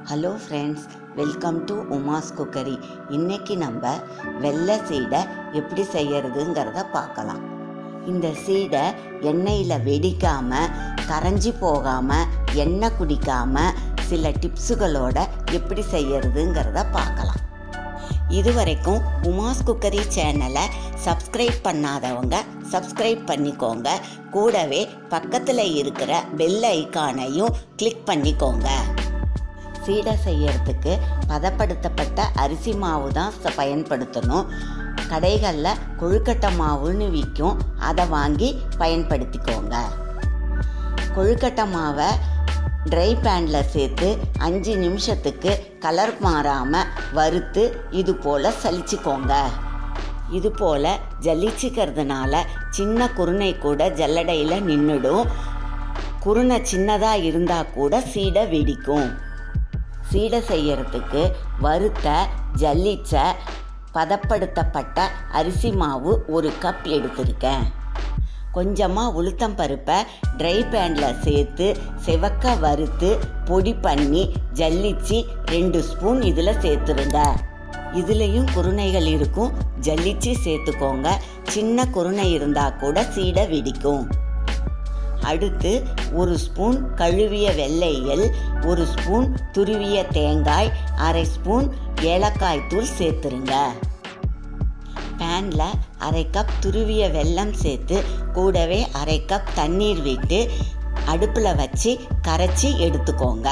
hello friends welcome to Uma's cookery இன்னைக்கு நம்ம வெள்ளை சீடை எப்படி செய்யறதுங்கிறத பார்க்கலாம் இந்த சீடை எண்ணெயில் வெடிக்காமல் கரைஞ்சி போகாமல் எண்ணெய் குடிக்காமல் சில டிப்ஸுகளோட எப்படி செய்யறதுங்கிறத பார்க்கலாம் இதுவரைக்கும் உமாஸ் குக்கரி சேனலை சப்ஸ்கிரைப் பண்ணாதவங்க சப்ஸ்கிரைப் பண்ணிக்கோங்க கூடவே பக்கத்தில் இருக்கிற பெல் ஐக்கானையும் கிளிக் பண்ணிக்கோங்க சீடை செய்யறதுக்கு பதப்படுத்தப்பட்ட அரிசி மாவு தான் ச- பயன்படுத்தணும் கடைகளில் கொழுக்கட்டை மாவுன்னு விற்கும் அதை வாங்கி பயன்படுத்திக்கோங்க கொழுக்கட்டை மாவை ட்ரை பேனில் சேர்த்து அஞ்சு நிமிஷத்துக்கு கலர் மாறாமல் வறுத்து இது போல் சலிச்சுக்கோங்க இது போல் ஜல்லிச்சிக்கிறதுனால சின்ன குருணை கூட ஜல்லடையில் நின்றுடும் குருணை சின்னதாக இருந்தால் கூட சீடை வெடிக்கும் சீடை செய்யறதுக்கு வறுத்த ஜல்லிச்ச பதப்படுத்தப்பட்ட அரிசி மாவு ஒரு கப் எடுத்திருக்கேன் கொஞ்சமாக உளுத்தம் பருப்பை ட்ரை பேனில் சேர்த்து செவக்க வறுத்து பொடி பண்ணி ஜல்லிச்சு ரெண்டு ஸ்பூன் இதில் சேர்த்துருங்க இதுலேயும் குருணைகள் இருக்கும் ஜல்லிச்சு சேர்த்துக்கோங்க சின்ன குருணை இருந்தால் கூட சீடை வெடிக்கும் அடுத்து ஒரு ஸ்பூன் கழுவிய வெள்ளையல் ஒரு ஸ்பூன் துருவிய தேங்காய் அரை ஸ்பூன் ஏலக்காய் தூள் சேர்த்துருங்க பேனில் அரை கப் துருவிய வெல்லம் சேர்த்து கூடவே அரை கப் தண்ணீர் விட்டு அடுப்பில் வச்சு கரைச்சி எடுத்துக்கோங்க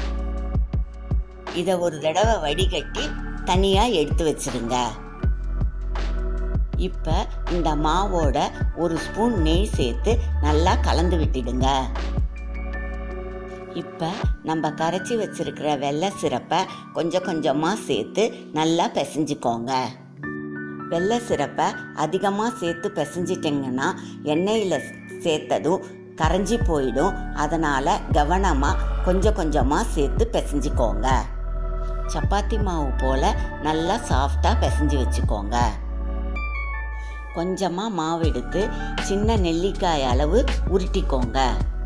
இதை ஒரு தடவை வடிகட்டி தனியாக எடுத்து வச்சிருங்க இப்போ இந்த மாவோட ஒரு ஸ்பூன் நெய் சேர்த்து நல்லா கலந்து விட்டுடுங்க இப்போ நம்ம கரைச்சி வச்சிருக்கிற வெள்ளை சிரப்பை கொஞ்சம் கொஞ்சமாக சேர்த்து நல்லா பிசைஞ்சுக்கோங்க வெள்ளை சிரப்பை அதிகமாக சேர்த்து பிசைஞ்சிட்டிங்கன்னா எண்ணெயில் சேர்த்ததும் கரைஞ்சி போயிடும் அதனால் கவனமாக கொஞ்சம் கொஞ்சமாக சேர்த்து பிசைஞ்சுக்கோங்க சப்பாத்தி மாவு போல் நல்லா சாஃப்டாக பிசைஞ்சு வச்சுக்கோங்க கொஞ்சமாக மாவு எடுத்து சின்ன நெல்லிக்காய் அளவு உருட்டிக்கோங்க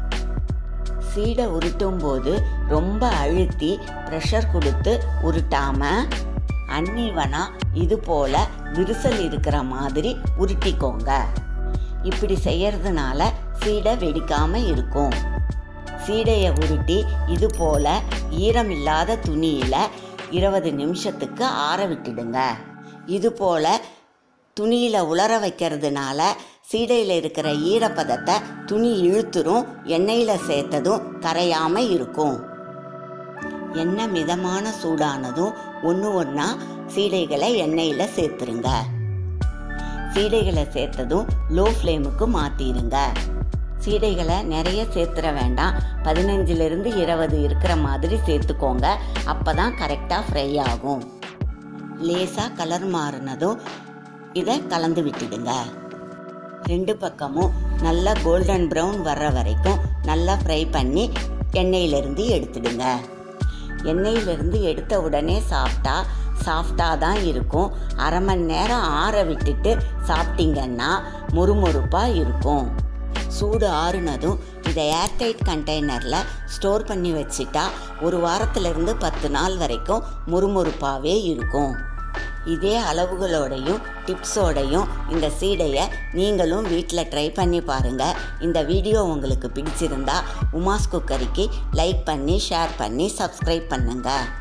சீடை உருட்டும் போது ரொம்ப அழுத்தி ப்ரெஷர் கொடுத்து உருட்டாம அன்னீவனா இது போல விரிசல் இருக்கிற மாதிரி உருட்டிக்கோங்க இப்படி செய்யறதுனால சீடை வெடிக்காம இருக்கும் சீடையை உருட்டி இது போல ஈரமில்லாத துணியில இருபது நிமிஷத்துக்கு ஆற விட்டுடுங்க இது போல துணியில் உலர வைக்கிறதுனால சீடையில் இருக்கிற ஈரப்பதத்தை துணி இழுத்துரும் எண்ணெயில் சேர்த்ததும் கரையாமல் இருக்கும் எண்ணெய் மிதமான சூடானதும் ஒன்று ஒன்றா சீடைகளை எண்ணெயில் சேர்த்துருங்க சீடைகளை சேர்த்ததும் லோ ஃப்ளேமுக்கு மாற்றிடுங்க சீடைகளை நிறைய சேர்த்துற வேண்டாம் பதினஞ்சிலிருந்து இருபது இருக்கிற மாதிரி சேர்த்துக்கோங்க அப்போ தான் கரெக்டாக ஃப்ரை ஆகும் லேசாக கலர் மாறினதும் இதை கலந்து விட்டுடுங்க ரெண்டு பக்கமும் நல்லா கோல்டன் ப்ரௌன் வர்ற வரைக்கும் நல்லா ஃப்ரை பண்ணி எண்ணெயிலிருந்து எடுத்துடுங்க எண்ணெயிலிருந்து எடுத்த உடனே சாப்பிட்டா சாஃப்டாக தான் இருக்கும் அரை மணி நேரம் ஆற விட்டுட்டு சாப்பிட்டீங்கன்னா முறுமுறுப்பாக இருக்கும் சூடு ஆறுனதும் இதை ஏர்டைட் கண்டெய்னரில் ஸ்டோர் பண்ணி வச்சிட்டா ஒரு வாரத்திலிருந்து பத்து நாள் வரைக்கும் முறுமுறுப்பாகவே இருக்கும் இதே அளவுகளோடையும் டிப்ஸோடையும் இந்த சீடையை நீங்களும் வீட்டில் ட்ரை பண்ணி பாருங்கள் இந்த வீடியோ உங்களுக்கு பிடிச்சிருந்தா உமாஸ் குக்கரிக்கு லைக் பண்ணி ஷேர் பண்ணி சப்ஸ்கிரைப் பண்ணுங்கள்